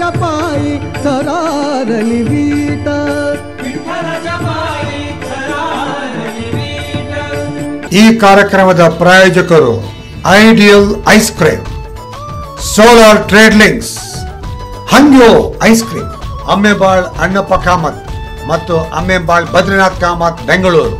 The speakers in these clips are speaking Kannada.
पायी थरारली वीट ಈ ಕಾರ್ಯಕ್ರಮದ ಪ್ರಾಯೋಜಕರು ideal ice cream solar trade links Hangyo ice cream Ammembal Annappa Kamath ಮತ್ತು ಅಮ್ಮೆಬಾಳ್ ಬದ್ರಿನಾಥ್ ಕಾಮತ್ ಬೆಂಗಳೂರು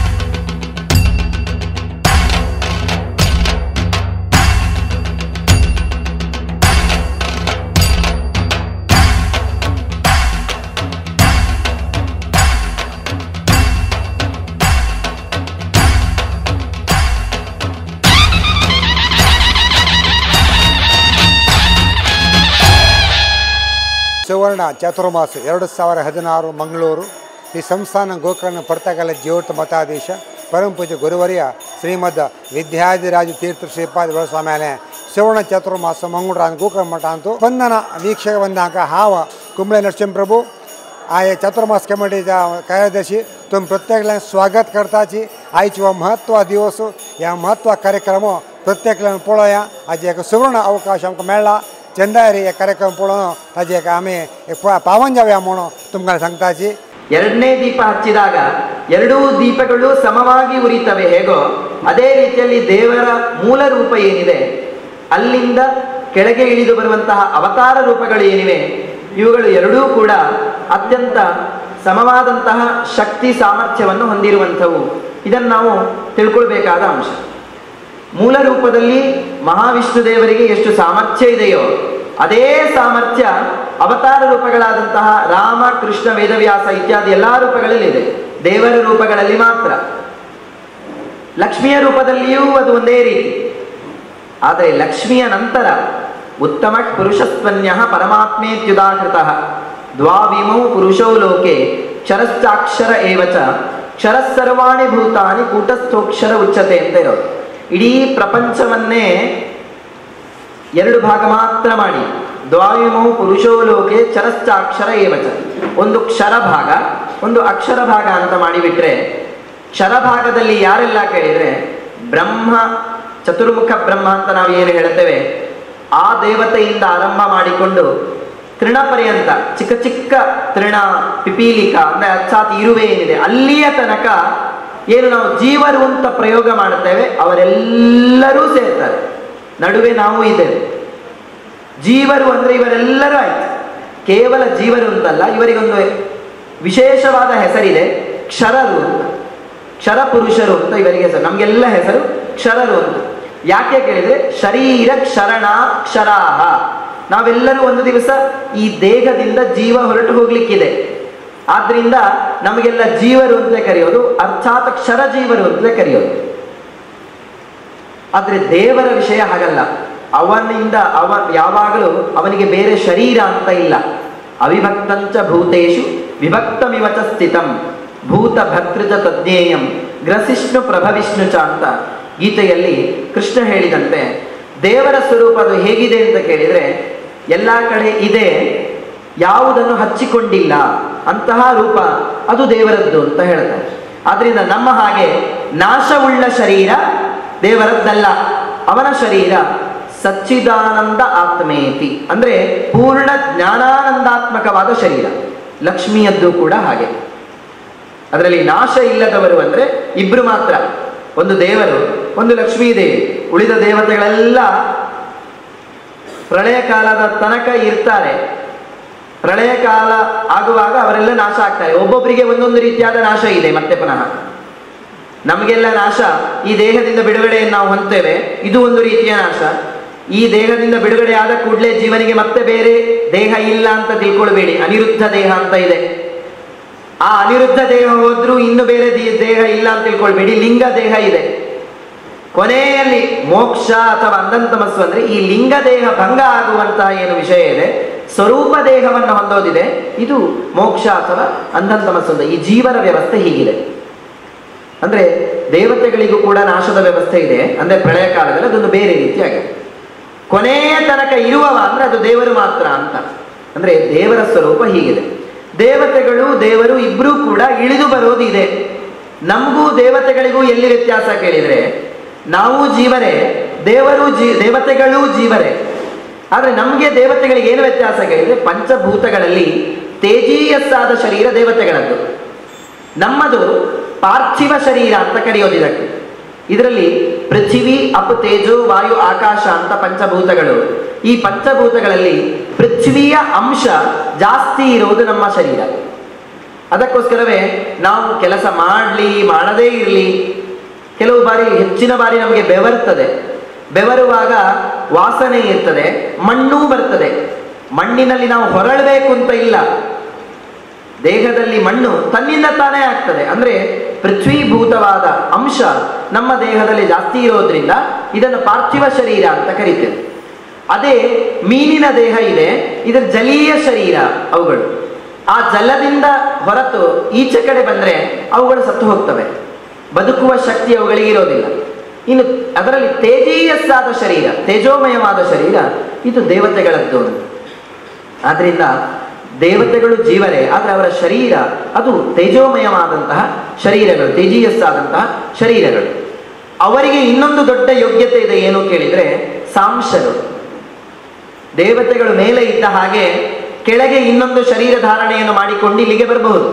ಸುವರ್ಣ ಚಾತುರ್ಮಾಸ ಎರಡು ಸಾವಿರ ಹದಿನಾರು ಮಂಗಳೂರು ಈ ಸಂಸ್ಥಾನ ಗೋಕರ್ಣ ಪರ್ತಕಲ ಜ್ಯೋತ ಮತಾಧೀಶ ಪರಮ ಪೂಜ್ಯ ಗುರುವರ್ಯ ಶ್ರೀಮದ್ ವಿದ್ಯಾಧಿರಾಜ ತೀರ್ಥ ಶ್ರೀಪಾದ ಸ್ವಾಮಿಯಾನೆ ಸುವರ್ಣ ಚಾತುರ್ಮಾಸ ಮಂಗಳೂರು ಗೋಕರ್ಣ ಮಠ ಅಂತೂ ಬಂಧನ ವೀಕ್ಷಕ ಬಂದಾಕ ಹಾವ ಕುಂಬಳೆ ನರಸಿಂಹप्रभु आए चतुर्मास कमेटी जा कार्यदर्शी तुम प्रत्येकाला स्वागत करताची आयची व महत्व दिवस या महत्व कार्यक्रम प्रत्येकाला पळोवया हाजे एक सुवर्ण अवकाश आमकां मेळ्ळा चंदायरी हे कार्यक्रम पळोवन ताजे एक आमी एक पा- पावन जावया म्हणून तुमकां सांगताची ಎರಡನೇ ದೀಪ ಹಚ್ಚಿದಾಗ ಎರಡೂ ದೀಪಗಳು ಸಮವಾಗಿ ಉರಿತವೆ ಹೇಗೋ ಅದೇ ರೀತಿಯಲ್ಲಿ ದೇವರ ಮೂಲ ರೂಪ ಏನಿದೆ ಅಲ್ಲಿಂದ ಕೆಳಗೆ ಇಳಿದು ಬರುವಂತಹ ಅವತಾರ ರೂಪಗಳು ಏನಿವೆ ಇವುಗಳು ಎರಡೂ ಕೂಡ ಅತ್ಯಂತ ಸಮವಾದಂತಹ ಶಕ್ತಿ ಸಾಮರ್ಥ್ಯವನ್ನು ಹೊಂದಿರುವಂಥವು ಇದನ್ನು ನಾವು ತಿಳ್ಕೊಳ್ಬೇಕಾದ ಅಂಶ ಮೂಲ ರೂಪದಲ್ಲಿ ಮಹಾವಿಷ್ಣು ದೇವರಿಗೆ ಎಷ್ಟು ಸಾಮರ್ಥ್ಯ ಇದೆಯೋ ಅದೇ ಸಾಮರ್ಥ್ಯ ಅವತಾರ ರೂಪಗಳಾದಂತಹ ರಾಮ ಕೃಷ್ಣ ವೇದವ್ಯಾಸ ಇತ್ಯಾದಿ ಎಲ್ಲಾ ರೂಪಗಳಲ್ಲಿ ಇದೆ ದೇವರ ರೂಪಗಳಲ್ಲಿ ಮಾತ್ರ ಲಕ್ಷ್ಮಿಯ ರೂಪದಲ್ಲಿಯೂ ಅದು ಒಂದೇ ರೀತಿ ಆದರೆ ಲಕ್ಷ್ಮಿಯ ನಂತರ ಉತ್ತಮ ಪುರುಷಸ್ತ್ವನ್ಯ ಪರಮಾತ್ಮೇತ್ಯುದಾಹೃತ ದ್ವಾವಿಮೌ ಪುರುಷೌ ಲೋಕೆ ಕ್ಷರಶ್ಚಾಕ್ಷರ ಏವಚ ಕ್ಷರಸರ್ವಾಣಿ ಭೂತಾನಿ ಕೂಟಸ್ಥೋಕ್ಷರ ಉಚ್ಚತೆ ಅಂತ ಇರೋದು ಇಡೀ ಪ್ರಪಂಚವನ್ನೇ ಎರಡು ಭಾಗ ಮಾತ್ರ ಮಾಡಿ ದ್ವಾವಿಮೌ ಪುರುಷೋ ಲೋಕೆ ಚರಶ್ಚಾಕ್ಷರ ಏವಚ ಒಂದು ಕ್ಷರ ಭಾಗ ಒಂದು ಅಕ್ಷರ ಭಾಗ ಅಂತ ಮಾಡಿಬಿಟ್ರೆ ಕ್ಷರ ಭಾಗದಲ್ಲಿ ಯಾರೆಲ್ಲ ಕೇಳಿದ್ರೆ ಬ್ರಹ್ಮ ಚತುರ್ಮುಖ ಬ್ರಹ್ಮ ಅಂತ ನಾವು ಏನು ಹೇಳ್ತೇವೆ ಆ ದೇವತೆಯಿಂದ ಆರಂಭ ಮಾಡಿಕೊಂಡು ತೃಣ ಪರ್ಯಂತ ಚಿಕ್ಕ ಚಿಕ್ಕ ತೃಣ ಪಿಪೀಲಿಕ ಅಂದ್ರೆ ಅಚ್ಚಾತ್ ಇರುವೆ ಏನಿದೆ ಅಲ್ಲಿಯ ತನಕ ಏನು ನಾವು ಜೀವರು ಅಂತ ಪ್ರಯೋಗ ಮಾಡುತ್ತೇವೆ ಅವರೆಲ್ಲರೂ ಸೇರ್ತಾರೆ ನಡುವೆ ನಾವು ಇದ್ದೇವೆ ಜೀವರು ಅಂದ್ರೆ ಇವರೆಲ್ಲರೂ ಆಯ್ತು ಕೇವಲ ಜೀವರು ಅಂತಲ್ಲ ಇವರಿಗೊಂದು ವಿಶೇಷವಾದ ಹೆಸರಿದೆ ಕ್ಷರರು ಅಂತ ಕ್ಷರ ಪುರುಷರು ಅಂತ ಇವರಿಗೆ ಹೆಸರು ನಮಗೆಲ್ಲ ಹೆಸರು ಕ್ಷರರು ಅಂತ ಯಾಕೆ ಕೇಳಿದ್ರೆ ಶರೀರ ಕ್ಷರಣ ಕ್ಷರಾಹ ನಾವೆಲ್ಲರೂ ಒಂದು ದಿವಸ ಈ ದೇಹದಿಂದ ಜೀವ ಹೊರಟು ಹೋಗ್ಲಿಕ್ಕಿದೆ ಆದ್ರಿಂದ ನಮಗೆಲ್ಲ ಜೀವರು ಅಂತಲೇ ಕರೆಯೋದು ಅರ್ಥಾತ್ ಕ್ಷರ ಜೀವರು ಅಂತಲೇ ಕರೆಯೋದು ಆದ್ರೆ ದೇವರ ವಿಷಯ ಹಾಗಲ್ಲ ಅವನಿಂದ ಅವ ಯಾವಾಗಲೂ ಅವನಿಗೆ ಬೇರೆ ಶರೀರ ಅಂತ ಇಲ್ಲ ಅವಿಭಕ್ತಂಚ ಭೂತೇಶು ವಿಭಕ್ತಮಿವಚ ಸ್ಥಿತಂ ಭೂತ ಭರ್ತೃಜ ತಜ್ಞೇಯಂ ಗ್ರಸಿಷ್ಣು ಪ್ರಭವಿಷ್ಣು ಚ ಅಂತ ಗೀತೆಯಲ್ಲಿ ಕೃಷ್ಣ ಹೇಳಿದಂತೆ ದೇವರ ಸ್ವರೂಪ ಅದು ಹೇಗಿದೆ ಅಂತ ಕೇಳಿದ್ರೆ ಎಲ್ಲ ಕಡೆ ಇದೆ ಯಾವುದನ್ನು ಹಚ್ಚಿಕೊಂಡಿಲ್ಲ ಅಂತಹ ರೂಪ ಅದು ದೇವರದ್ದು ಅಂತ ಹೇಳ್ತಾರೆ ಆದ್ರಿಂದ ನಮ್ಮ ಹಾಗೆ ನಾಶವುಳ್ಳ ಶರೀರ ದೇವರದ್ದಲ್ಲ ಅವನ ಶರೀರ ಸಚ್ಚಿದಾನಂದ ಆತ್ಮೇತಿ ಅಂದ್ರೆ ಪೂರ್ಣ ಜ್ಞಾನಾನಂದಾತ್ಮಕವಾದ ಶರೀರ ಲಕ್ಷ್ಮಿಯದ್ದು ಕೂಡ ಹಾಗೆ ಅದರಲ್ಲಿ ನಾಶ ಇಲ್ಲದವರು ಅಂದ್ರೆ ಇಬ್ರು ಮಾತ್ರ ಒಂದು ದೇವರು ಒಂದು ಲಕ್ಷ್ಮೀ ದೇವಿ ಉಳಿದ ದೇವತೆಗಳೆಲ್ಲ ಪ್ರಳಯ ಕಾಲದ ತನಕ ಇರ್ತಾರೆ ಪ್ರಳಯ ಕಾಲ ಆಗುವಾಗ ಅವರೆಲ್ಲ ನಾಶ ಆಗ್ತಾರೆ ಒಬ್ಬೊಬ್ಬರಿಗೆ ಒಂದೊಂದು ರೀತಿಯಾದ ನಾಶ ಇದೆ ಮತ್ತೆ ಪುನಃ ನಮಗೆಲ್ಲ ನಾಶ ಈ ದೇಹದಿಂದ ಬಿಡುಗಡೆಯನ್ನು ನಾವು ಹೊಂದ್ತೇವೆ ಇದು ಒಂದು ರೀತಿಯ ನಾಶ ಈ ದೇಹದಿಂದ ಬಿಡುಗಡೆ ಆದ ಕೂಡಲೇ ಜೀವನಿಗೆ ಮತ್ತೆ ಬೇರೆ ದೇಹ ಇಲ್ಲ ಅಂತ ತಿಳ್ಕೊಳ್ಬೇಡಿ ಅನಿರುದ್ಧ ದೇಹ ಅಂತ ಇದೆ ಆ ಅನಿರುದ್ಧ ದೇಹ ಹೋದ್ರೂ ಇನ್ನು ಬೇರೆ ದಿ- ದೇಹ ಇಲ್ಲ ಅಂತ ತಿಳ್ಕೊಳ್ಬೇಡಿ ಲಿಂಗ ದೇಹ ಇದೆ ಕೊನೆಯಲ್ಲಿ ಮೋಕ್ಷ ಅಥವಾ ಅಂದಂತಮಸ್ಸು ಅಂದ್ರೆ ಈ ಲಿಂಗ ದೇಹ ಭಂಗ ಆಗುವಂತಹ ಏನು ವಿಷಯ ಇದೆ ಸ್ವರೂಪ ದೇಹವನ್ನು ಹೊಂದೋದಿದೆ ಇದು ಮೋಕ್ಷ ಅಥವಾ ಅಂದಂತಮಸ್ಸು ಅಂತ ಈ ಜೀವನ ವ್ಯವಸ್ಥೆ ಹೀಗಿದೆ ಅಂದ್ರೆ ದೇವತೆಗಳಿಗೂ ಕೂಡ ನಾಶದ ವ್ಯವಸ್ಥೆ ಇದೆ ಅಂದ್ರೆ ಪ್ರಳಯ ಕಾಲದಲ್ಲಿ ಅದೊಂದು ಬೇರೆ ರೀತಿಯಾಗಿದೆ ಕೊನೆಯ ತನಕ ಇರುವವ ಅಂದ್ರೆ ಅದು ದೇವರು ಮಾತ್ರ ಅಂತ ಅಂದ್ರೆ ದೇವರ ಸ್ವರೂಪ ಹೀಗಿದೆ ದೇವತೆಗಳು ದೇವರು ಇಬ್ರು ಕೂಡ ಇಳಿದು ಬರೋದು ಇದೆ ನಮಗೂ ದೇವತೆಗಳಿಗೂ ಎಲ್ಲಿ ವ್ಯತ್ಯಾಸ ಕೇಳಿದ್ರೆ ನಾವು ಜೀವರೇ ದೇವರು ಜೀ ದೇವತೆಗಳೂ ಜೀವರೇ ಆದ್ರೆ ನಮಗೆ ದೇವತೆಗಳಿಗೆ ಏನು ವ್ಯತ್ಯಾಸಗಳಿದೆ ಪಂಚಭೂತಗಳಲ್ಲಿ ತೇಜೀಯಸ್ಸಾದ ಶರೀರ ದೇವತೆಗಳದ್ದು ನಮ್ಮದು ಪಾರ್ಥಿವ ಶರೀರ ಅಂತ ಕರೆಯೋದು ಇದಕ್ಕೆ ಇದರಲ್ಲಿ ಪೃಥ್ವಿ ಅಪ್ ತೇಜೋ ವಾಯು ಆಕಾಶ ಅಂತ ಪಂಚಭೂತಗಳು ಈ ಪಂಚಭೂತಗಳಲ್ಲಿ ಪೃಥ್ವಿಯ ಅಂಶ ಜಾಸ್ತಿ ಇರುವುದು ನಮ್ಮ ಶರೀರ ಅದಕ್ಕೋಸ್ಕರವೇ ನಾವು ಕೆಲಸ ಮಾಡಲಿ ಮಾಡದೇ ಇರಲಿ ಕೆಲವು ಬಾರಿ ಹೆಚ್ಚಿನ ಬಾರಿ ನಮಗೆ ಬೆವರ್ತದೆ ಬೆವರುವಾಗ ವಾಸನೆ ಇರ್ತದೆ ಮಣ್ಣೂ ಬರ್ತದೆ ಮಣ್ಣಿನಲ್ಲಿ ನಾವು ಹೊರಳಬೇಕು ಅಂತ ಇಲ್ಲ ದೇಹದಲ್ಲಿ ಮಣ್ಣು ತನ್ನಿಂದ ತಾನೇ ಆಗ್ತದೆ ಅಂದ್ರೆ ಪೃಥ್ವೀಭೂತವಾದ ಅಂಶ ನಮ್ಮ ದೇಹದಲ್ಲಿ ಜಾಸ್ತಿ ಇರೋದ್ರಿಂದ ಇದನ್ನು ಪಾರ್ಥಿವ ಶರೀರ ಅಂತ ಕರೀತೇವೆ ಅದೇ ಮೀನಿನ ದೇಹ ಇದೆ ಇದರ ಜಲೀಯ ಶರೀರ ಅವುಗಳು ಆ ಜಲದಿಂದ ಹೊರತು ಈಚೆ ಕಡೆ ಬಂದ್ರೆ ಅವುಗಳು ಸತ್ತು ಹೋಗ್ತವೆ ಬದುಕುವ ಶಕ್ತಿ ಅವುಗಳಿಗೆ ಇರೋದಿಲ್ಲ ಇನ್ನು ಅದರಲ್ಲಿ ತೇಜೀಯಸ್ಸಾದ ಶರೀರ ತೇಜೋಮಯವಾದ ಶರೀರ ಇದು ದೇವತೆಗಳದ್ದು ಆದ್ರಿಂದ ದೇವತೆಗಳು ಜೀವರೇ ಆದರೆ ಅವರ ಶರೀರ ಅದು ತೇಜೋಮಯವಾದಂತಹ ಶರೀರಗಳು ತೇಜೀಯಸ್ಸಾದಂತಹ ಶರೀರಗಳು ಅವರಿಗೆ ಇನ್ನೊಂದು ದೊಡ್ಡ ಯೋಗ್ಯತೆ ಇದೆ ಏನು ಕೇಳಿದ್ರೆ ಸಾಂಶರು ದೇವತೆಗಳು ಮೇಲೆ ಇದ್ದ ಹಾಗೆ ಕೆಳಗೆ ಇನ್ನೊಂದು ಶರೀರ ಧಾರಣೆಯನ್ನು ಮಾಡಿಕೊಂಡು ಇಲ್ಲಿಗೆ ಬರಬಹುದು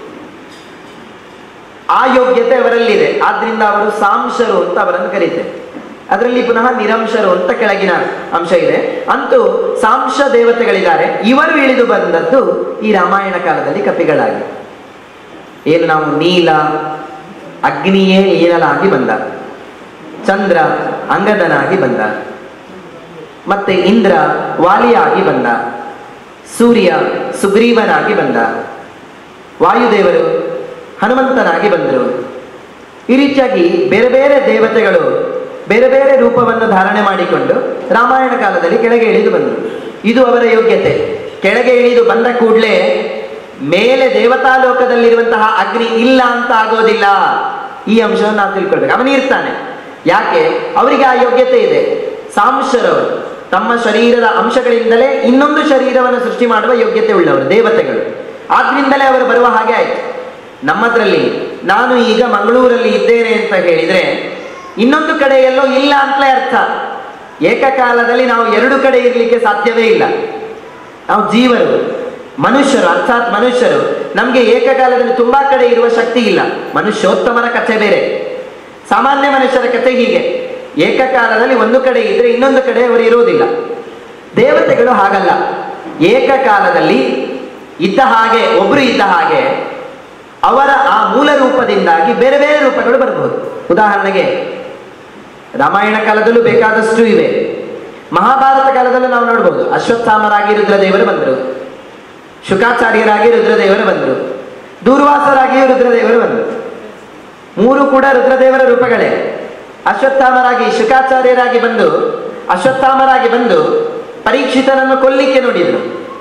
ಆ ಯೋಗ್ಯತೆ ಅವರಲ್ಲಿದೆ ಆದ್ರಿಂದ ಅವರು ಸಾಂಶರು ಅಂತ ಅವರನ್ನು ಕರೀತೇವೆ ಅದರಲ್ಲಿ ಪುನಃ ನಿರಂಶರು ಅಂತ ಕೆಳಗಿನ ಅಂಶ ಇದೆ ಅಂತೂ ಸಾಂಶ ದೇವತೆಗಳಿದ್ದಾರೆ ಇವರು ಇಳಿದು ಬಂದದ್ದು ಈ ರಾಮಾಯಣ ಕಾಲದಲ್ಲಿ ಕಪಿಗಳಾಗಿ ಏನು ನಾವು ನೀಲ ಅಗ್ನಿಯೇ ನೀಲನಾಗಿ ಬಂದ ಚಂದ್ರ ಅಂಗದನಾಗಿ ಬಂದ ಮತ್ತೆ ಇಂದ್ರ ವಾಲಿಯಾಗಿ ಬಂದ ಸೂರ್ಯ ಸುಗ್ರೀವನಾಗಿ ಬಂದ ವಾಯುದೇವರು ಹನುಮಂತನಾಗಿ ಬಂದರು ಈ ರೀತಿಯಾಗಿ ಬೇರೆ ಬೇರೆ ದೇವತೆಗಳು ಬೇರೆ ಬೇರೆ ರೂಪವನ್ನು ಧಾರಣೆ ಮಾಡಿಕೊಂಡು ರಾಮಾಯಣ ಕಾಲದಲ್ಲಿ ಕೆಳಗೆ ಇಳಿದು ಬಂದರು ಇದು ಅವರ ಯೋಗ್ಯತೆ ಕೆಳಗೆ ಇಳಿದು ಬಂದ ಕೂಡಲೇ ಮೇಲೆ ದೇವತಾ ಲೋಕದಲ್ಲಿರುವಂತಹ ಅಗ್ನಿ ಇಲ್ಲ ಅಂತ ಆಗೋದಿಲ್ಲ ಈ ಅಂಶವನ್ನು ನಾವು ತಿಳ್ಕೊಳ್ಬೇಕು ಅವನು ಇರ್ತಾನೆ ಯಾಕೆ ಅವರಿಗೆ ಆ ಯೋಗ್ಯತೆ ಇದೆ ಸಾಂಶರವರು ತಮ್ಮ ಶರೀರದ ಅಂಶಗಳಿಂದಲೇ ಇನ್ನೊಂದು ಶರೀರವನ್ನು ಸೃಷ್ಟಿ ಮಾಡುವ ಯೋಗ್ಯತೆ ಉಳ್ಳವರು ದೇವತೆಗಳು ಆದ್ರಿಂದಲೇ ಅವರು ಬರುವ ಹಾಗೆ ಆಯ್ತು ನಮ್ಮದ್ರಲ್ಲಿ ನಾನು ಈಗ ಮಂಗಳೂರಲ್ಲಿ ಇದ್ದೇನೆ ಅಂತ ಹೇಳಿದ್ರೆ ಇನ್ನೊಂದು ಕಡೆ ಎಲ್ಲೋ ಇಲ್ಲ ಅಂತಲೇ ಅರ್ಥ ಏಕಕಾಲದಲ್ಲಿ ನಾವು ಎರಡು ಕಡೆ ಇರಲಿಕ್ಕೆ ಸಾಧ್ಯವೇ ಇಲ್ಲ ನಾವು ಜೀವರು ಮನುಷ್ಯರು ಅರ್ಥಾತ್ ಮನುಷ್ಯರು ನಮಗೆ ಏಕಕಾಲದಲ್ಲಿ ತುಂಬಾ ಕಡೆ ಇರುವ ಶಕ್ತಿ ಇಲ್ಲ ಮನುಷ್ಯೋತ್ತಮರ ಕಥೆ ಬೇರೆ ಸಾಮಾನ್ಯ ಮನುಷ್ಯರ ಕಥೆ ಹೀಗೆ ಏಕಕಾಲದಲ್ಲಿ ಒಂದು ಕಡೆ ಇದ್ರೆ ಇನ್ನೊಂದು ಕಡೆ ಅವರು ಇರುವುದಿಲ್ಲ ದೇವತೆಗಳು ಹಾಗಲ್ಲ ಏಕಕಾಲದಲ್ಲಿ ಇದ್ದ ಹಾಗೆ ಒಬ್ರು ಇದ್ದ ಹಾಗೆ ಅವರ ಆ ಮೂಲ ರೂಪದಿಂದಾಗಿ ಬೇರೆ ಬೇರೆ ರೂಪಗಳು ಬರಬಹುದು ಉದಾಹರಣೆಗೆ ರಾಮಾಯಣ ಕಾಲದಲ್ಲೂ ಬೇಕಾದಷ್ಟು ಇವೆ ಮಹಾಭಾರತ ಕಾಲದಲ್ಲೂ ನಾವು ನೋಡ್ಬೋದು ಅಶ್ವತ್ಥಾಮರಾಗಿ ರುದ್ರದೇವರು ಬಂದರು ಶುಕಾಚಾರ್ಯರಾಗಿ ರುದ್ರದೇವರು ಬಂದರು ದೂರ್ವಾಸರಾಗಿಯೂ ರುದ್ರದೇವರು ಬಂದರು ಮೂರು ಕೂಡ ರುದ್ರದೇವರ ರೂಪಗಳೇ ಅಶ್ವತ್ಥಾಮರಾಗಿ ಶುಕಾಚಾರ್ಯರಾಗಿ ಬಂದು ಅಶ್ವತ್ಥಾಮರಾಗಿ ಬಂದು ಪರೀಕ್ಷಿತನನ್ನು ಕೊಲ್ಲಿಕ್ಕೆ ನೋಡಿದರು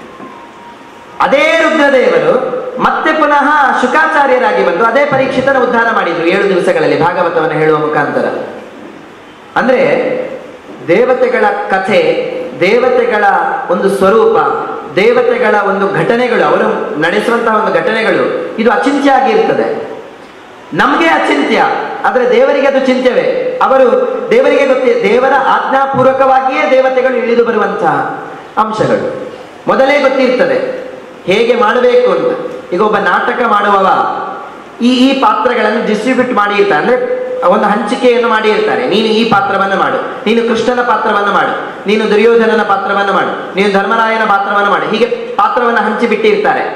ಅದೇ ರುದ್ರದೇವರು ಮತ್ತೆ ಪುನಃ ಶುಕಾಚಾರ್ಯರಾಗಿ ಬಂದು ಅದೇ ಪರೀಕ್ಷಿತನ ಉದ್ಧಾರ ಮಾಡಿದ್ರು ಏಳು ದಿವಸಗಳಲ್ಲಿ ಭಾಗವತವನ್ನು ಹೇಳುವ ಮುಖಾಂತರ ಅಂದ್ರೆ ದೇವತೆಗಳ ಕಥೆ ದೇವತೆಗಳ ಒಂದು ಸ್ವರೂಪ ದೇವತೆಗಳ ಒಂದು ಘಟನೆಗಳು ಅವರು ನಡೆಸುವಂತಹ ಒಂದು ಘಟನೆಗಳು ಇದು ಅಚಿಂತ್ಯ ಆಗಿರ್ತದೆ ನಮಗೆ ಅಚಿಂತ್ಯ ಆದ್ರೆ ದೇವರಿಗೆ ಅದು ಚಿಂತ್ಯವೇ ಅವರು ದೇವರಿಗೆ ಗೊತ್ತಿ ದೇವರ ಆಜ್ಞಾಪೂರ್ವಕವಾಗಿಯೇ ದೇವತೆಗಳು ಇಳಿದು ಬರುವಂತಹ ಅಂಶಗಳು ಮೊದಲೇ ಗೊತ್ತಿರ್ತದೆ ಹೇಗೆ ಮಾಡಬೇಕು ಅಂತ ಈಗ ಒಬ್ಬ ನಾಟಕ ಮಾಡುವವ ಈ ಈ ಪಾತ್ರಗಳನ್ನು ಡಿಸ್ಟ್ರಿಬ್ಯೂಟ್ ಮಾಡಿರ್ತಾರೆ ಅಂದ್ರೆ ಒಂದು ಹಂಚಿಕೆಯನ್ನು ಮಾಡಿರ್ತಾರೆ ನೀನು ಈ ಪಾತ್ರವನ್ನು ಮಾಡು ನೀನು ಕೃಷ್ಣನ ಪಾತ್ರವನ್ನು ಮಾಡು ನೀನು ದುರ್ಯೋಧನನ ಪಾತ್ರವನ್ನು ಮಾಡು ನೀನು ಧರ್ಮರಾಯನ ಪಾತ್ರವನ್ನು ಮಾಡು ಹೀಗೆ ಪಾತ್ರವನ್ನು ಹಂಚಿಬಿಟ್ಟಿರ್ತಾರೆ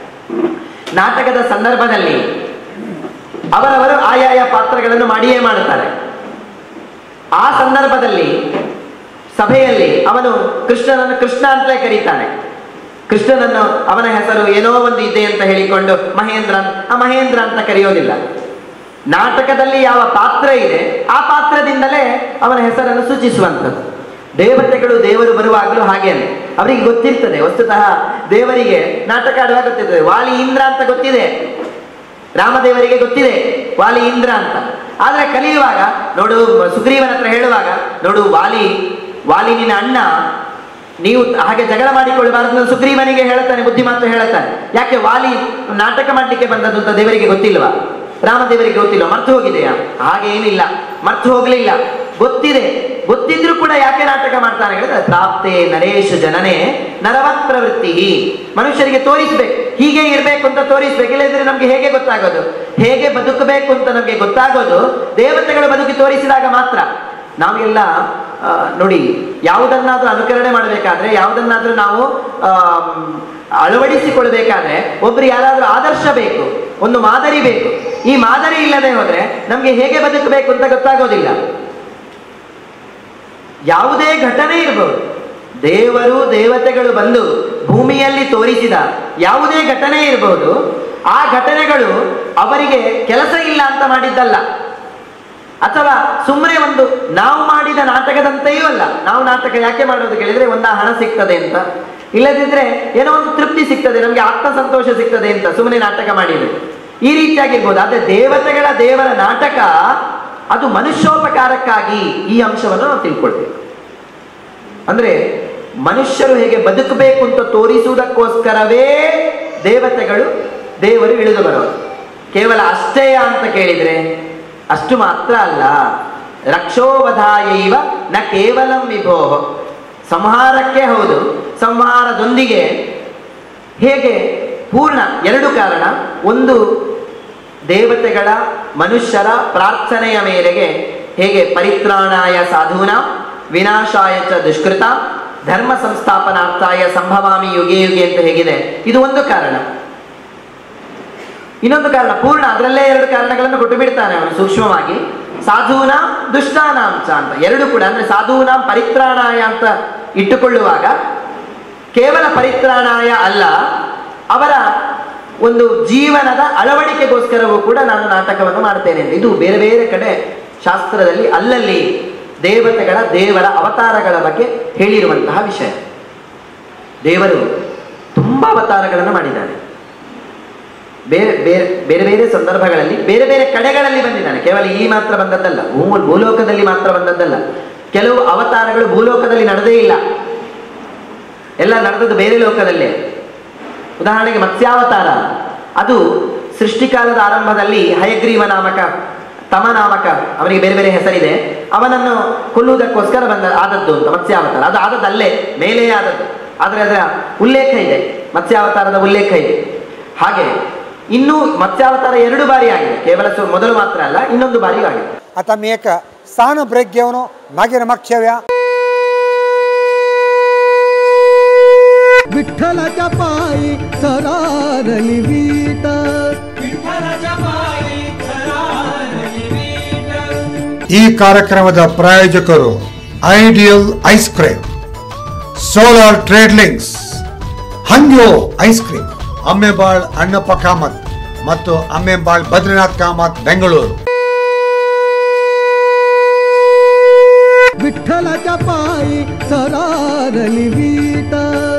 ನಾಟಕದ ಸಂದರ್ಭದಲ್ಲಿ ಅವರವರು ಆಯಾಯ ಪಾತ್ರಗಳನ್ನು ಮಾಡಿಯೇ ಮಾಡುತ್ತಾರೆ ಆ ಸಂದರ್ಭದಲ್ಲಿ ಸಭೆಯಲ್ಲಿ ಅವನು ಕೃಷ್ಣನನ್ನು ಕೃಷ್ಣ ಅಂತಲೇ ಕರೀತಾನೆ ಕೃಷ್ಣನನ್ನು ಅವನ ಹೆಸರು ಏನೋ ಒಂದು ಇದೆ ಅಂತ ಹೇಳಿಕೊಂಡು ಮಹೇಂದ್ರ ಅಂತ- ಆ ಮಹೇಂದ್ರ ಅಂತ ಕರೆಯೋದಿಲ್ಲ ನಾಟಕದಲ್ಲಿ ಯಾವ ಪಾತ್ರ ಇದೆ ಆ ಪಾತ್ರದಿಂದಲೇ ಅವನ ಹೆಸರನ್ನು ಸೂಚಿಸುವಂಥದ್ದು ದೇವತೆಗಳು ದೇವರು ಬರುವಾಗಲೂ ಹಾಗೇನೆ ಅವರಿಗೆ ಗೊತ್ತಿರ್ತದೆ ವಸ್ತುತಃ ದೇವರಿಗೆ ನಾಟಕ ಆಡುವಾಗ ಗೊತ್ತಿರ್ತದೆ ವಾಲಿ ಇಂದ್ರ ಅಂತ ಗೊತ್ತಿದೆ ರಾಮದೇವರಿಗೆ ಗೊತ್ತಿದೆ ವಾಲಿ ಇಂದ್ರ ಅಂತ ಆದ್ರೆ ಕಲಿಯುವಾಗ ನೋಡು ಸುಗ್ರೀವನ ಹತ್ರ ಹೇಳುವಾಗ ನೋಡು ವಾಲಿ ವಾಲಿ ನಿನ್ನ ಅಣ್ಣ ನೀವು ಹಾಗೆ ಜಗಳ ಮಾಡಿಕೊಳ್ಳಬಾರದು ಅಂತ ಸುಗ್ರೀವನಿಗೆ ಹೇಳ್ತಾನೆ ಬುದ್ಧಿ ಮಾತು ಹೇಳ್ತಾನೆ ಯಾಕೆ ವಾಲಿ ನಾಟಕ ಮಾಡ್ಲಿಕ್ಕೆ ಬಂದದ್ದು ಅಂತ ದೇವರಿಗೆ ಗೊತ್ತಿಲ್ವಾ ರಾಮದೇವರಿಗೆ ಗೊತ್ತಿಲ್ಲ ಮರ್ತು ಹೋಗಿದೆಯಾ ಹಾಗೆ ಏನಿಲ್ಲ ಮರ್ತು ಹೋಗ್ಲಿಲ್ಲ ಗೊತ್ತಿದೆ ಗೊತ್ತಿದ್ರು ಕೂಡ ಯಾಕೆ ನಾಟಕ ಮಾಡ್ತಾನೆ ಹೇಳಿದ್ರೆ ಪ್ರಾಪ್ತೆ ನರೇಶ್ ಜನನೇ ನರವತ್ ಪ್ರವೃತ್ತಿ ಮನುಷ್ಯರಿಗೆ ತೋರಿಸ್ಬೇಕು ಹೀಗೆ ಇರ್ಬೇಕು ಅಂತ ತೋರಿಸ್ಬೇಕು ಇಲ್ಲದಿದ್ರೆ ನಮ್ಗೆ ಹೇಗೆ ಗೊತ್ತಾಗೋದು ಹೇಗೆ ಬದುಕಬೇಕು ಅಂತ ನಮ್ಗೆ ಗೊತ್ತಾಗೋದು ದೇವತೆಗಳು ಬದುಕಿ ತೋರಿಸಿದಾಗ ಮಾತ್ರ ನಾವೆಲ್ಲ ಆ, ನೋಡಿ ಯಾವುದನ್ನಾದ್ರೂ ಅನುಕರಣೆ ಮಾಡಬೇಕಾದ್ರೆ ಯಾವುದನ್ನಾದ್ರೂ ನಾವು ಆಮ್, ಅಳವಡಿಸಿಕೊಳ್ಬೇಕಾದ್ರೆ ಒಬ್ರು ಯಾರಾದ್ರೂ ಆದರ್ಶ ಬೇಕು ಒಂದು ಮಾದರಿ ಬೇಕು ಈ ಮಾದರಿ ಇಲ್ಲದೆ ಹೋದ್ರೆ ನಮ್ಗೆ ಹೇಗೆ ಬದುಕಬೇಕು ಅಂತ ಗೊತ್ತಾಗೋದಿಲ್ಲ ಯಾವುದೇ ಘಟನೆ ಇರಬಹುದು ದೇವರು ದೇವತೆಗಳು ಬಂದು ಭೂಮಿಯಲ್ಲಿ ತೋರಿಸಿದ ಯಾವುದೇ ಘಟನೆ ಇರಬಹುದು ಆ ಘಟನೆಗಳು ಅವರಿಗೆ ಕೆಲಸ ಇಲ್ಲ ಅಂತ ಮಾಡಿದ್ದಲ್ಲ ಅಥವಾ ಸುಮ್ಮನೆ ಒಂದು ನಾವು ಮಾಡಿದ ನಾಟಕದಂತೆಯೂ ಅಲ್ಲ ನಾವು ನಾಟಕ ಯಾಕೆ ಮಾಡೋದು ಕೇಳಿದ್ರೆ ಒಂದ ಹಣ ಸಿಗ್ತದೆ ಅಂತ ಇಲ್ಲದಿದ್ರೆ ಏನೋ ಒಂದು ತೃಪ್ತಿ ಸಿಗ್ತದೆ ನಮ್ಗೆ ಆತ್ಮ ಸಂತೋಷ ಸಿಗ್ತದೆ ಅಂತ ಸುಮ್ಮನೆ ನಾಟಕ ಮಾಡಿದ್ರೆ ಈ ರೀತಿಯಾಗಿರ್ಬೋದು ಆದ್ರೆ ದೇವತೆಗಳ ದೇವರ ನಾಟಕ ಅದು ಮನುಷ್ಯೋಪಕಾರಕ್ಕಾಗಿ ಈ ಅಂಶವನ್ನು ನಾವು ತಿಳ್ಕೊಳ್ಬೇಕು ಅಂದ್ರೆ ಮನುಷ್ಯರು ಹೇಗೆ ಬದುಕಬೇಕು ಅಂತ ತೋರಿಸುವುದಕ್ಕೋಸ್ಕರವೇ ದೇವತೆಗಳು ದೇವರು ಇಳಿದು ಬರೋದು ಕೇವಲ ಅಷ್ಟೇ ಅಂತ ಕೇಳಿದ್ರೆ ಅಷ್ಟು ಮಾತ್ರ ಅಲ್ಲ ರಕ್ಷೋವಧಾಯೈವ ನ ಕೇವಲಂ ವಿಭೋ ಸಂಹಾರಕ್ಕೆ ಹೌದು ಸಂಹಾರದೊಂದಿಗೆ ಹೇಗೆ ಪೂರ್ಣ ಎರಡು ಕಾರಣ ಒಂದು ದೇವತೆಗಳ ಮನುಷ್ಯರ ಪ್ರಾರ್ಥನೆಯ ಮೇರೆಗೆ ಹೇಗೆ ಪರಿತ್ರಾಣಾಯ ಸಾಧೂನ ವಿನಾಶಾಯ ಚ ದುಷ್ಕೃತ ಧರ್ಮ ಸಂಸ್ಥಾಪನಾರ್ಥಾಯ ಸಂಭವಾಮಿ ಯುಗೆ ಯುಗೆ ಅಂತ ಹೇಗಿದೆ ಇದು ಒಂದು ಕಾರಣ ಇನ್ನೊಂದು ಕಾರಣ ಪೂರ್ಣ ಅದರಲ್ಲೇ ಎರಡು ಕಾರಣಗಳನ್ನು ಕೊಟ್ಟು ಬಿಡ್ತಾನೆ ಅವನು ಸೂಕ್ಷ್ಮವಾಗಿ ಸಾಧೂನಾಂ ದುಷ್ಟಾನಾಂಚ ಅಂತ ಎರಡು ಕೂಡ ಅಂದ್ರೆ ಸಾಧೂನಾಂ ಪರಿತ್ರಾಣಾಯ ಅಂತ ಇಟ್ಟುಕೊಳ್ಳುವಾಗ ಕೇವಲ ಪರಿತ್ರಾಣಾಯ ಅಲ್ಲ ಅವರ ಒಂದು ಜೀವನದ ಅಳವಡಿಕೆಗೋಸ್ಕರವೂ ಕೂಡ ನಾನು ನಾಟಕವನ್ನು ಮಾಡ್ತೇನೆ ಅಂತ ಇದು ಬೇರೆ ಬೇರೆ ಕಡೆ ಶಾಸ್ತ್ರದಲ್ಲಿ ಅಲ್ಲಲ್ಲಿ ದೇವತೆಗಳ ದೇವರ ಅವತಾರಗಳ ಬಗ್ಗೆ ಹೇಳಿರುವಂತಹ ವಿಷಯ ದೇವರು ತುಂಬಾ ಅವತಾರಗಳನ್ನು ಮಾಡಿದ್ದಾನೆ ಬೇರೆ ಬೇರೆ ಬೇರೆ ಬೇರೆ ಸಂದರ್ಭಗಳಲ್ಲಿ ಬೇರೆ ಬೇರೆ ಕಡೆಗಳಲ್ಲಿ ಬಂದಿದ್ದಾನೆ ಕೇವಲ ಈ ಮಾತ್ರ ಬಂದದ್ದಲ್ಲ ಭೂ ಭೂಲೋಕದಲ್ಲಿ ಮಾತ್ರ ಬಂದದ್ದಲ್ಲ ಕೆಲವು ಅವತಾರಗಳು ಭೂಲೋಕದಲ್ಲಿ ನಡೆದೇ ಇಲ್ಲ ಎಲ್ಲ ನಡೆದದ್ದು ಬೇರೆ ಲೋಕದಲ್ಲೇ ಉದಾಹರಣೆಗೆ ಮತ್ಸ್ಯಾವತಾರ ಅದು ಸೃಷ್ಟಿಕಾಲದ ಆರಂಭದಲ್ಲಿ ಹಯಗ್ರೀವ ನಾಮಕ ತಮ ನಾಮಕ ಅವನಿಗೆ ಬೇರೆ ಬೇರೆ ಹೆಸರಿದೆ ಅವನನ್ನು ಕೊಲ್ಲುವುದಕ್ಕೋಸ್ಕರ ಬಂದ ಆದದ್ದು ಅಂತ ಮತ್ಸ್ಯಾವತಾರ ಅದು ಆದದ್ದಲ್ಲೇ ಮೇಲೇ ಆದದ್ದು ಆದರೆ ಅದರ ಉಲ್ಲೇಖ ಇದೆ ಮತ್ಸ್ಯಾವತಾರದ ಉಲ್ಲೇಖ ಇದೆ ಹಾಗೆ ಇನ್ನೂ ಮತ್ಸ್ಯಾವತಾರ ಎರಡು ಬಾರಿ ಆಗಿದೆ ಕೇವಲ ಸು- ಮೊದಲು ಮಾತ್ರ ಅಲ್ಲ ಇನ್ನೊಂದು ಬಾರಿ ಆಗಿದೆ आता मी एक स्थान ब्रेक घेऊन मागे रमाक्षव्या विठ्ठलाच्या पायी सरारली वीट ಈ ಕಾರ್ಯಕ್ರಮದ ಪ್ರಾಯೋಜಕರು ideal ice cream solar trade links Hangyo ice cream Ammembal Annappa Kamath ಮತ್ತು ಅಮ್ಮೆಬಾಳ್ ಬದ್ರಿನಾಥ್ ಕಾಮತ್ ಬೆಂಗಳೂರು विठ्ठलाच्या पायी सरारली वीट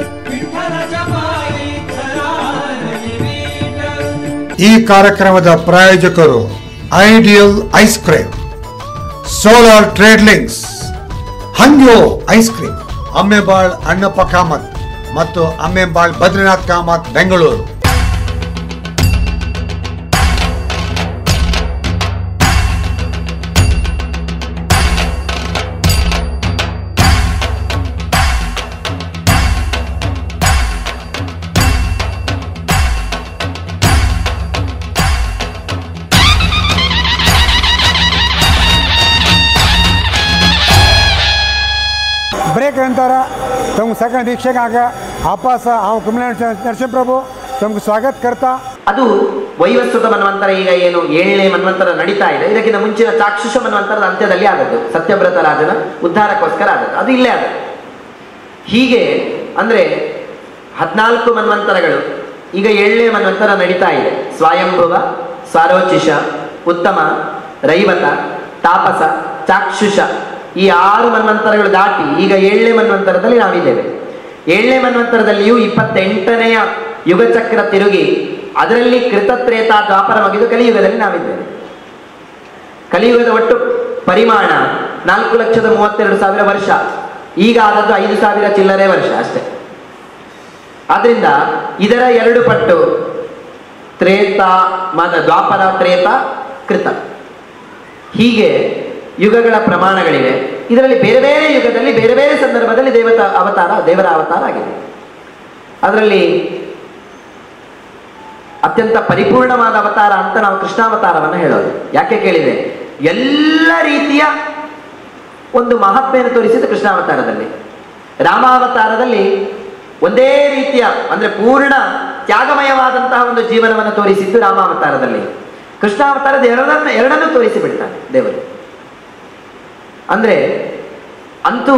ಈ ಕಾರ್ಯಕ್ರಮದ ಪ್ರಾಯೋಜಕರು ideal ice cream solar trade links Hangyo ice cream Ammembal Annappa Kamath ಮತ್ತು ಅಮ್ಮೆಬಾಳ್ ಬದ್ರಿನಾಥ್ ಕಾಮತ್ ಬೆಂಗಳೂರು ब्रेक नंतर तमग सगळ्या दीक्षकांक आपास हांव कुमला नरसिंह प्रभू ತಮಗೆ ಸ್ವಾಗತ करता ಅದು ವೈವಸ್ವತ ಮನ್ವಂತರ ಈಗ ಏನು ಏಳನೇ ಮನ್ವಂತರ ನಡೀತಾ ಇದೆ ಇದಕ್ಕಿಂತ ಮುಂಚಿನ ಚಾಕ್ಷುಷ ಮನ್ವಂತರದ ಅಂತ್ಯದಲ್ಲಿ ಆದದ್ದು ಸತ್ಯವ್ರತ ರಾಜನ ಉದ್ಧಾರಕ್ಕೋಸ್ಕರ ಆದದ್ದು ಅದು ಇಲ್ಲೇ ಆದದ್ದು ಹೀಗೆ ಅಂದ್ರೆ ಹದಿನಾಲ್ಕು ಮನ್ವಂತರಗಳು ಈಗ ಏಳನೇ ಮನ್ವಂತರ ನಡೀತಾ ಇದೆ ಸ್ವಯಂಭುವ ಸಾರೋಚಿಷ ಉತ್ತಮ ರೈವತ ತಾಪಸ ಚಾಕ್ಷುಷ ಈ ಆರು ಮನ್ವಂತರಗಳು ದಾಟಿ ಈಗ ಏಳನೇ ಮನ್ವಂತರದಲ್ಲಿ ನಾವಿದ್ದೇವೆ ಏಳನೇ ಮನ್ವಂತರದಲ್ಲಿಯೂ ಇಪ್ಪತ್ತೆಂಟನೆಯ ಯುಗಚಕ್ರ ತಿರುಗಿ ಅದರಲ್ಲಿ ಕೃತತ್ರೇತ ದ್ವಾಪರ ಮುಗಿದು ಕಲಿಯುಗದಲ್ಲಿ ನಾವಿದ್ದೇವೆ ಕಲಿಯುಗದ ಒಟ್ಟು ಪರಿಮಾಣ ನಾಲ್ಕು ಲಕ್ಷದ ಮೂವತ್ತೆರಡು ಸಾವಿರ ವರ್ಷ ಈಗ ಆದದ್ದು ಐದು ಸಾವಿರ ಚಿಲ್ಲರೆ ವರ್ಷ ಅಷ್ಟೇ ಆದ್ರಿಂದ ಇದರ ಎರಡು ಪಟ್ಟು ತ್ರೇತ ಮದ ದ್ವಾಪರ ತ್ರೇತ ಕೃತ ಹೀಗೆ ಯುಗಗಳ ಪ್ರಮಾಣಗಳಿವೆ ಇದರಲ್ಲಿ ಬೇರೆ ಬೇರೆ ಯುಗದಲ್ಲಿ ಬೇರೆ ಬೇರೆ ಸಂದರ್ಭದಲ್ಲಿ ದೇವತಾ ಅವತಾರ ದೇವರ ಅವತಾರ ಆಗಿದೆ ಅದರಲ್ಲಿ ಅತ್ಯಂತ ಪರಿಪೂರ್ಣವಾದ ಅವತಾರ ಅಂತ ನಾವು ಕೃಷ್ಣಾವತಾರವನ್ನು ಹೇಳೋದು ಯಾಕೆ ಕೇಳಿದ್ರೆ ಎಲ್ಲ ರೀತಿಯ ಒಂದು ಮಹಾತ್ಮೆಯನ್ನು ತೋರಿಸಿದ ಕೃಷ್ಣಾವತಾರದಲ್ಲಿ ರಾಮಾವತಾರದಲ್ಲಿ ಒಂದೇ ರೀತಿಯ ಅಂದ್ರೆ ಪೂರ್ಣ ತ್ಯಾಗಮಯವಾದಂತಹ ಒಂದು ಜೀವನವನ್ನು ತೋರಿಸಿದ್ದು ರಾಮಾವತಾರದಲ್ಲಿ ಕೃಷ್ಣಾವತಾರದ ಎರಡನ್ನು ಎರಡನ್ನೂ ತೋರಿಸಿ ಬಿಡ್ತಾನೆ ದೇವರು ಅಂದ್ರೆ ಅಂತೂ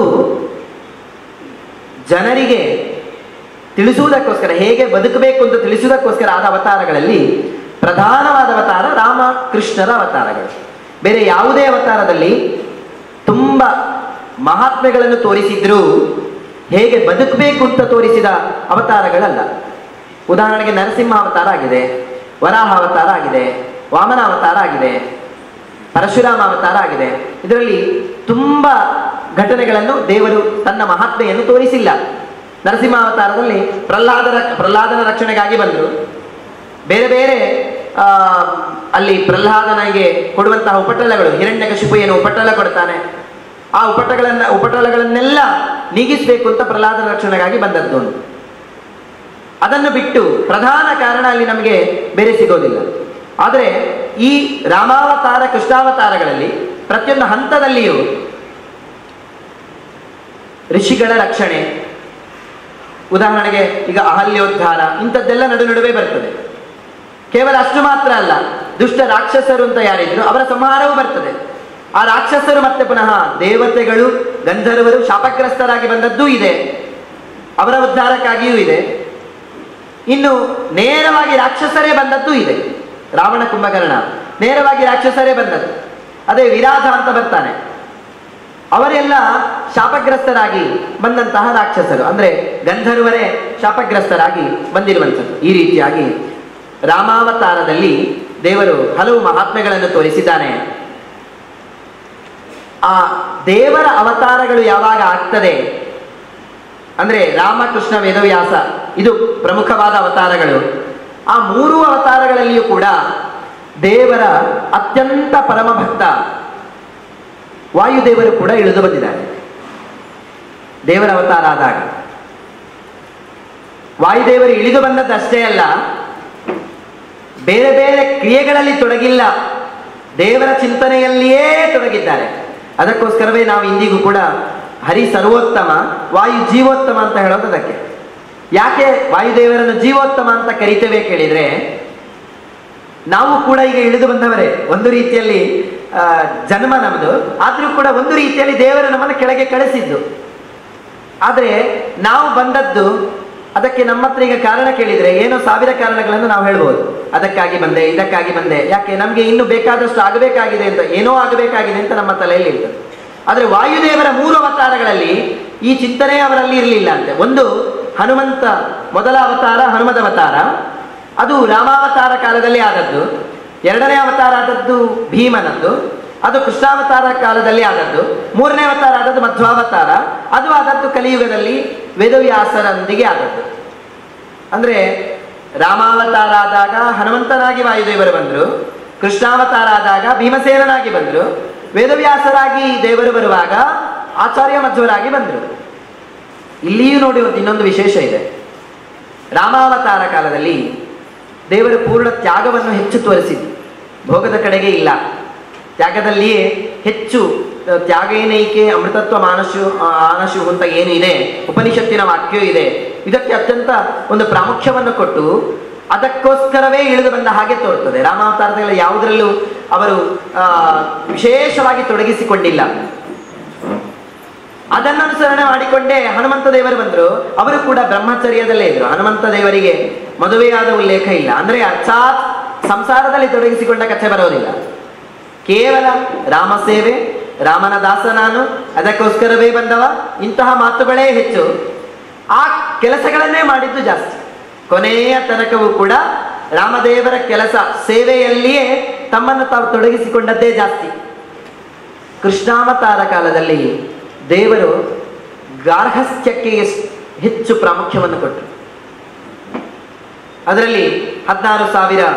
ಜನರಿಗೆ ತಿಳಿಸುವುದಕ್ಕೋಸ್ಕರ ಹೇಗೆ ಬದುಕಬೇಕು ಅಂತ ತಿಳಿಸುವುದಕ್ಕೋಸ್ಕರ ಆದ ಅವತಾರಗಳಲ್ಲಿ ಪ್ರಧಾನವಾದ ಅವತಾರ ರಾಮ ಕೃಷ್ಣರ ಅವತಾರಗಳು ಬೇರೆ ಯಾವುದೇ ಅವತಾರದಲ್ಲಿ ತುಂಬ ಮಹಾತ್ಮೆಗಳನ್ನು ತೋರಿಸಿದ್ರೂ ಹೇಗೆ ಬದುಕಬೇಕು ಅಂತ ತೋರಿಸಿದ ಅವತಾರಗಳಲ್ಲ ಉದಾಹರಣೆಗೆ ನರಸಿಂಹ ಅವತಾರ ಆಗಿದೆ ವರಾಹ ಅವತಾರ ಆಗಿದೆ ವಾಮನ ಅವತಾರ ಆಗಿದೆ ಪರಶುರಾಮ ಅವತಾರ ಆಗಿದೆ ಇದರಲ್ಲಿ ತುಂಬ ಘಟನೆಗಳನ್ನು ದೇವರು ತನ್ನ ಮಹಾತ್ಮೆಯನ್ನು ತೋರಿಸಿಲ್ಲ ನರಸಿಂಹ ಅವತಾರದಲ್ಲಿ ಪ್ರಹ್ಲಾದರ ಪ್ರಹ್ಲಾದನ ರಕ್ಷಣೆಗಾಗಿ ಬಂದರು ಬೇರೆ ಬೇರೆ ಆ, ಅಲ್ಲಿ ಪ್ರಹ್ಲಾದನಿಗೆ ಕೊಡುವಂತಹ ಉಪಟಳಗಳು ಹಿರಣ್ಯಕಶಿಪು ಏನು ಉಪಟಳ ಕೊಡ್ತಾನೆ ಆ ಉಪಟಗಳನ್ನ ಉಪಟಳಗಳನ್ನೆಲ್ಲ ನೀಗಿಸಬೇಕು ಅಂತ ಪ್ರಹ್ಲಾದನ ರಕ್ಷಣೆಗಾಗಿ ಬಂದದ್ದು ಒಂದು ಅದನ್ನು ಬಿಟ್ಟು ಪ್ರಧಾನ ಕಾರಣ ಅಲ್ಲಿ ನಮಗೆ ಬೇರೆ ಸಿಗೋದಿಲ್ಲ ಆದರೆ ಈ ರಾಮಾವತಾರ ಕೃಷ್ಣಾವತಾರಗಳಲ್ಲಿ ಪ್ರತಿಯೊಂದು ಹಂತದಲ್ಲಿಯೂ ಋಷಿಗಳ ರಕ್ಷಣೆ ಉದಾಹರಣೆಗೆ ಈಗ ಅಹಲ್ಯೋದ್ಧಾರ ಇಂಥದ್ದೆಲ್ಲ ನಡು ನಡುವೆ ಬರ್ತದೆ ಕೇವಲ ಅಷ್ಟು ಮಾತ್ರ ಅಲ್ಲ ದುಷ್ಟ ರಾಕ್ಷಸರು ಅಂತ ಯಾರಿದ್ರು ಅವರ ಸಂಹಾರವೂ ಬರ್ತದೆ ಆ ರಾಕ್ಷಸರು ಮತ್ತೆ ಪುನಃ ದೇವತೆಗಳು ಗಂಧರ್ವರು ಶಾಪಗ್ರಸ್ತರಾಗಿ ಬಂದದ್ದೂ ಇದೆ ಅವರ ಉದ್ಧಾರಕ್ಕಾಗಿಯೂ ಇದೆ ಇನ್ನು ನೇರವಾಗಿ ರಾಕ್ಷಸರೇ ಬಂದದ್ದು ಇದೆ ರಾವಣ ಕುಂಭಕರ್ಣ ನೇರವಾಗಿ ರಾಕ್ಷಸರೇ ಬಂದದ್ದು ಅದೇ ವಿರಾಧ ಅಂತ ಬರ್ತಾನೆ ಅವರೆಲ್ಲ ಶಾಪಗ್ರಸ್ತರಾಗಿ ಬಂದಂತಹ ರಾಕ್ಷಸರು ಅಂದ್ರೆ ಗಂಧರ್ವರೇ ಶಾಪಗ್ರಸ್ತರಾಗಿ ಬಂದಿರುವಂಥದ್ದು ಈ ರೀತಿಯಾಗಿ ರಾಮಾವತಾರದಲ್ಲಿ ದೇವರು ಹಲವು ಮಹಾತ್ಮೆಗಳನ್ನು ತೋರಿಸಿದ್ದಾನೆ ಆ ದೇವರ ಅವತಾರಗಳು ಯಾವಾಗ ಆಗ್ತದೆ ಅಂದ್ರೆ ರಾಮಕೃಷ್ಣ ವೇದವ್ಯಾಸ ಇದು ಪ್ರಮುಖವಾದ ಅವತಾರಗಳು ಆ ಮೂರು ಅವತಾರಗಳಲ್ಲಿಯೂ ಕೂಡ ದೇವರ ಅತ್ಯಂತ ಪರಮ ಭಕ್ತ ವಾಯುದೇವರು ಕೂಡ ಇಳಿದು ಬಂದಿದ್ದಾರೆ ದೇವರ ಅವತಾರ ಆದಾಗ ವಾಯುದೇವರು ಇಳಿದು ಬಂದದ್ದಷ್ಟೇ ಅಲ್ಲ ಬೇರೆ ಬೇರೆ ಕ್ರಿಯೆಗಳಲ್ಲಿ ತೊಡಗಿಲ್ಲ ದೇವರ ಚಿಂತನೆಯಲ್ಲಿಯೇ ತೊಡಗಿದ್ದಾರೆ ಅದಕ್ಕೋಸ್ಕರವೇ ನಾವು ಇಂದಿಗೂ ಕೂಡ ಹರಿ ಸರ್ವೋತ್ತಮ ವಾಯು ಜೀವೋತ್ತಮ ಅಂತ ಹೇಳೋದು ಅದಕ್ಕೆ ಯಾಕೆ ವಾಯುದೇವರನ್ನು ಜೀವೋತ್ತಮ ಅಂತ ಕರಿತೇವೆ ಕೇಳಿದ್ರೆ ನಾವು ಕೂಡ ಈಗ ಇಳಿದು ಬಂದವರೇ ಒಂದು ರೀತಿಯಲ್ಲಿ ಆ, ಜನ್ಮ ನಮ್ಮದು ಆದ್ರೂ ಕೂಡ ಒಂದು ರೀತಿಯಲ್ಲಿ ದೇವರು ನಮ್ಮನ್ನು ಕೆಳಗೆ ಕಳಿಸಿದ್ದು ಆದರೆ ನಾವು ಬಂದದ್ದು ಅದಕ್ಕೆ ನಮ್ಮ ಹತ್ರ ಈಗ ಕಾರಣ ಕೇಳಿದ್ರೆ ಏನೋ ಸಾವಿರ ಕಾರಣಗಳನ್ನು ನಾವು ಹೇಳ್ಬೋದು ಅದಕ್ಕಾಗಿ ಬಂದೆ ಇದಕ್ಕಾಗಿ ಬಂದೆ ಯಾಕೆ ನಮಗೆ ಇನ್ನು ಬೇಕಾದಷ್ಟು ಆಗಬೇಕಾಗಿದೆ ಅಂತ ಏನೋ ಆಗಬೇಕಾಗಿದೆ ಅಂತ ನಮ್ಮ ತಲೆಯಲ್ಲಿ ಇರ್ತದೆ ಆದರೆ ವಾಯುದೇವರ ಮೂರು ಅವತಾರಗಳಲ್ಲಿ ಈ ಚಿಂತನೆ ಅವರಲ್ಲಿ ಇರಲಿಲ್ಲ ಅಂತೆ ಒಂದು ಹನುಮಂತ ಮೊದಲ ಅವತಾರ ಹನುಮದ ಅವತಾರ ಅದು ರಾಮಾವತಾರ ಕಾಲದಲ್ಲಿ ಆದದ್ದು ಎರಡನೇ ಅವತಾರ ಆದದ್ದು ಭೀಮನದ್ದು ಅದು ಕೃಷ್ಣಾವತಾರ ಕಾಲದಲ್ಲಿ ಆದದ್ದು ಮೂರನೇ ಅವತಾರ ಆದದ್ದು ಮಧ್ವಾವತಾರ ಅದು ಆದದ್ದು ಕಲಿಯುಗದಲ್ಲಿ ವೇದವ್ಯಾಸರೊಂದಿಗೆ ಆದದ್ದು ಅಂದ್ರೆ ರಾಮಾವತಾರ ಆದಾಗ ಹನುಮಂತನಾಗಿ ವಾಯುದೇವರು ಬಂದರು ಕೃಷ್ಣಾವತಾರ ಆದಾಗ ಭೀಮಸೇನನಾಗಿ ಬಂದರು ವೇದವ್ಯಾಸರಾಗಿ ದೇವರು ಬರುವಾಗ ಆಚಾರ್ಯ ಮಧ್ವರಾಗಿ ಬಂದರು ಇಲ್ಲಿಯೂ ನೋಡಿ ಒಂದು ಇನ್ನೊಂದು ವಿಶೇಷ ಇದೆ ರಾಮಾವತಾರ ಕಾಲದಲ್ಲಿ ದೇವರು ಪೂರ್ಣ ತ್ಯಾಗವನ್ನು ಹೆಚ್ಚು ತೋರಿಸಿದ್ದು ಭೋಗದ ಕಡೆಗೆ ಇಲ್ಲ ತ್ಯಾಗದಲ್ಲಿಯೇ ಹೆಚ್ಚು ಆ, ತ್ಯಾಗೇನೈಕೆ ಅಮೃತತ್ವ ಮಾನಶು ಆ, ಆನಶು ಅಂತ ಏನು ಇದೆ ಉಪನಿಷತ್ತಿನ ವಾಕ್ಯ ಇದೆ ಇದಕ್ಕೆ ಅತ್ಯಂತ ಒಂದು ಪ್ರಾಮುಖ್ಯವನ್ನು ಕೊಟ್ಟು ಅದಕ್ಕೋಸ್ಕರವೇ ಇಳಿದು ಬಂದ ಹಾಗೆ ತೋರ್ತದೆ ರಾಮಾವತಾರದಲ್ಲಿ ಯಾವುದರಲ್ಲೂ ಅವರು ಆ, ವಿಶೇಷವಾಗಿ ತೊಡಗಿಸಿಕೊಂಡಿಲ್ಲ ಅದನ್ನು ಅನುಸರಣೆ ಮಾಡಿಕೊಂಡೇ ಹನುಮಂತ ದೇವರು ಬಂದರು ಅವರು ಕೂಡ ಬ್ರಹ್ಮಚರ್ಯದಲ್ಲೇ ಇದ್ರು ಹನುಮಂತ ದೇವರಿಗೆ ಮದುವೆಯಾದ ಉಲ್ಲೇಖ ಇಲ್ಲ ಅಂದ್ರೆ ಅರ್ಥಾತ್ ಸಂಸಾರದಲ್ಲಿ ತೊಡಗಿಸಿಕೊಂಡ ಕಥೆ ಬರೋದಿಲ್ಲ ಕೇವಲ ರಾಮ ಸೇವೆ ರಾಮನ ದಾಸ ನಾನು ಅದಕ್ಕೋಸ್ಕರವೇ ಬಂದವ ಇಂತಹ ಮಾತುಗಳೇ ಹೆಚ್ಚು ಆ ಕೆಲಸಗಳನ್ನೇ ಮಾಡಿದ್ದು ಜಾಸ್ತಿ ಕೊನೆಯ ತನಕವೂ ಕೂಡ ರಾಮದೇವರ ಕೆಲಸ ಸೇವೆಯಲ್ಲಿಯೇ ತಮ್ಮನ್ನು ತಾವು ತೊಡಗಿಸಿಕೊಂಡದ್ದೇ ಜಾಸ್ತಿ ಕೃಷ್ಣಾವತಾರ ಕಾಲದಲ್ಲಿ ದೇವರು ಗಾರ್ಹಸ್ಥ್ಯಕ್ಕೆ ಎಸ್- ಹೆಚ್ಚು ಪ್ರಾಮುಖ್ಯವನ್ನು ಕೊಟ್ಟರು ಅದರಲ್ಲಿ ಹದಿನಾರು ಸಾವಿರ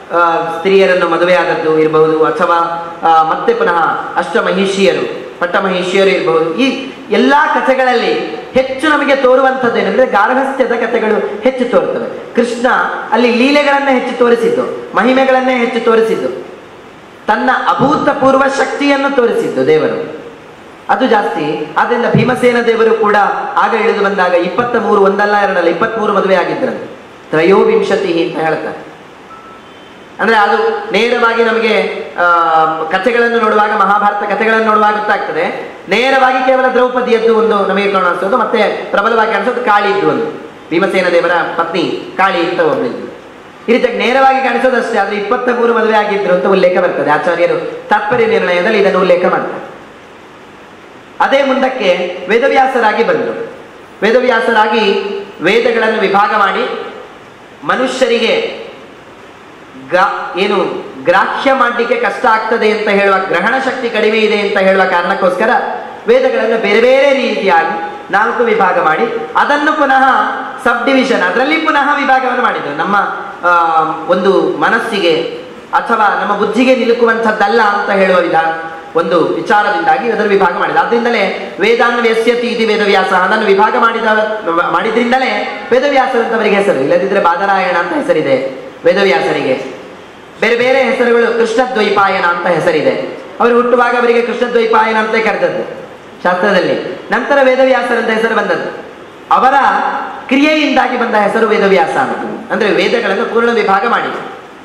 ಆ, ಸ್ತ್ರೀಯರನ್ನು ಮದುವೆಯಾದದ್ದು ಇರಬಹುದು ಅಥವಾ ಆ, ಮತ್ತೆ ಪುನಃ ಅಷ್ಟಮಹಿಷಿಯರು ಪಟ್ಟಮಹಿಷಿಯರು ಇರಬಹುದು ಈ ಎಲ್ಲಾ ಕಥೆಗಳಲ್ಲಿ ಹೆಚ್ಚು ನಮಗೆ ತೋರುವಂಥದ್ದು ಏನಂದ್ರೆ ಗಾರ್ಹಸ್ಥ್ಯದ ಕಥೆಗಳು ಹೆಚ್ಚು ತೋರುತ್ತವೆ ಕೃಷ್ಣ ಅಲ್ಲಿ ಲೀಲೆಗಳನ್ನೇ ಹೆಚ್ಚು ತೋರಿಸಿದ್ದು ಮಹಿಮೆಗಳನ್ನೇ ಹೆಚ್ಚು ತೋರಿಸಿದ್ದು ತನ್ನ ಅಭೂತಪೂರ್ವ ಶಕ್ತಿಯನ್ನು ತೋರಿಸಿದ್ದು ದೇವರು ಅದು ಜಾಸ್ತಿ ಆದ್ರಿಂದ ಭೀಮಸೇನ ದೇವರು ಕೂಡ ಆಗ ಇಳಿದು ಬಂದಾಗ ಇಪ್ಪತ್ತ ಮೂರು ಒಂದಲ್ಲ ಎರಡಲ್ಲ ಇಪ್ಪತ್ಮೂರು ಮದುವೆ ಆಗಿದ್ರಂತೆ ತ್ರಯೋವಿಂಶತಿ ಅಂತ ಹೇಳ್ತಾರೆ ಅಂದ್ರೆ ಅದು ನೇರವಾಗಿ ನಮಗೆ ಆ, ಕಥೆಗಳನ್ನು ನೋಡುವಾಗ ಮಹಾಭಾರತ ಕಥೆಗಳನ್ನು ನೋಡುವಾಗ ಗೊತ್ತಾಗ್ತದೆ ನೇರವಾಗಿ ಕೇವಲ ದ್ರೌಪದಿಯದ್ದು ಒಂದು ನಮಗೆ ಕಾಣಿಸೋದು ಮತ್ತೆ ಪ್ರಬಲವಾಗಿ ಕಾಣಿಸೋದು ಕಾಳಿದ್ದು ಒಂದು ಭೀಮಸೇನ ದೇವರ ಪತ್ನಿ ಕಾಳಿ ಅಂತ ಒಬ್ಬಳಿದ್ದು ಈ ರೀತಿಯಾಗಿ ನೇರವಾಗಿ ಕಾಣಿಸೋದು ಅಷ್ಟೇ ಆದ್ರೆ ಇಪ್ಪತ್ತ ಮೂರು ಮದುವೆ ಆಗಿದ್ರು ಅಂತ ಉಲ್ಲೇಖ ಬರ್ತದೆ ಆಚಾರ್ಯರು ತಾತ್ಪರ್ಯ ನಿರ್ಣಯದಲ್ಲಿ ಇದನ್ನು ಉಲ್ಲೇಖ ಮಾಡ್ತಾರೆ ಅದೇ ಮುಂದಕ್ಕೆ ವೇದವ್ಯಾಸರಾಗಿ ಬಂದರು ವೇದವ್ಯಾಸರಾಗಿ ವೇದಗಳನ್ನು ವಿಭಾಗ ಮಾಡಿ ಮನುಷ್ಯರಿಗೆ ಗ ಏನು ಗ್ರಾಹ್ಯ ಮಾಡಲಿಕ್ಕೆ ಕಷ್ಟ ಆಗ್ತದೆ ಅಂತ ಹೇಳುವ ಗ್ರಹಣ ಶಕ್ತಿ ಕಡಿಮೆ ಇದೆ ಅಂತ ಹೇಳುವ ಕಾರಣಕ್ಕೋಸ್ಕರ ವೇದಗಳನ್ನು ಬೇರೆ ಬೇರೆ ರೀತಿಯಾಗಿ ನಾಲ್ಕು ವಿಭಾಗ ಮಾಡಿ ಅದನ್ನು ಪುನಃ ಸಬ್ ಡಿವಿಷನ್ ಅದರಲ್ಲಿ ಪುನಃ ವಿಭಾಗವನ್ನು ಮಾಡಿದ್ರು ನಮ್ಮ ಆ, ಒಂದು ಮನಸ್ಸಿಗೆ ಅಥವಾ ನಮ್ಮ ಬುದ್ಧಿಗೆ ನಿಲುಕುವಂಥದ್ದಲ್ಲ ಅಂತ ಹೇಳುವ ವಿಧಾನ ಒಂದು ವಿಚಾರದಿಂದಾಗಿ ಅದರ ವಿಭಾಗ ಮಾಡಿದ ಆದ್ರಿಂದಲೇ ವೇದಾನ್ ವ್ಯಸ್ಯತಿ ಇದು ವೇದವ್ಯಾಸ ಅದನ್ನು ವಿಭಾಗ ಮಾಡಿದ ಮಾಡಿದ್ರಿಂದಲೇ ವೇದವ್ಯಾಸರು ಅಂತ ಅವರಿಗೆ ಹೆಸರು ಇಲ್ಲದಿದ್ರೆ ಬಾದರಾಯಣ ಅಂತ ಹೆಸರಿದೆ ವೇದವ್ಯಾಸರಿಗೆ ಬೇರೆ ಬೇರೆ ಹೆಸರುಗಳು ಕೃಷ್ಣದ್ವೈಪಾಯನ ಅಂತ ಹೆಸರಿದೆ ಅವರು ಹುಟ್ಟುವಾಗ ಅವರಿಗೆ ಕೃಷ್ಣದ್ವೈಪಾಯನ ಅಂತ ಕರೆದದ್ದು ಶಾಸ್ತ್ರದಲ್ಲಿ ನಂತರ ವೇದವ್ಯಾಸರ ಅಂತ ಹೆಸರು ಬಂದದ್ದು ಅವರ ಕ್ರಿಯೆಯಿಂದಾಗಿ ಬಂದ ಹೆಸರು ವೇದವ್ಯಾಸ ಅಂತ ಅಂದ್ರೆ ವೇದಗಳನ್ನು ಪೂರ್ಣ ವಿಭಾಗ ಮಾಡಿದ್ರು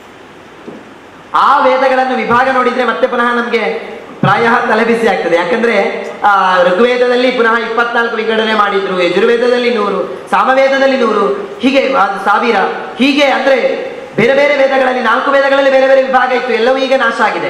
ಆ ವೇದಗಳನ್ನು ವಿಭಾಗ ನೋಡಿದ್ರೆ ಮತ್ತೆ ಪುನಃ ನಮಗೆ ಪ್ರಾಯ ತಲೆಬಿಸಿ ಆಗ್ತದೆ ಯಾಕಂದ್ರೆ ಆ ಋಗ್ವೇದದಲ್ಲಿ ಪುನಃ ಇಪ್ಪತ್ನಾಲ್ಕು ವಿಂಗಡಣೆ ಮಾಡಿದ್ರು ಯಜುರ್ವೇದದಲ್ಲಿ ನೂರು ಸಾಮವೇದದಲ್ಲಿ ನೂರು ಹೀಗೆ ಆ ಸಾವಿರ ಹೀಗೆ ಅಂದ್ರೆ ಬೇರೆ ಬೇರೆ ವೇದಗಳಲ್ಲಿ ನಾಲ್ಕು ವೇದಗಳಲ್ಲಿ ಬೇರೆ ಬೇರೆ ವಿಭಾಗ ಇತ್ತು ಎಲ್ಲವೂ ಈಗ ನಾಶ ಆಗಿದೆ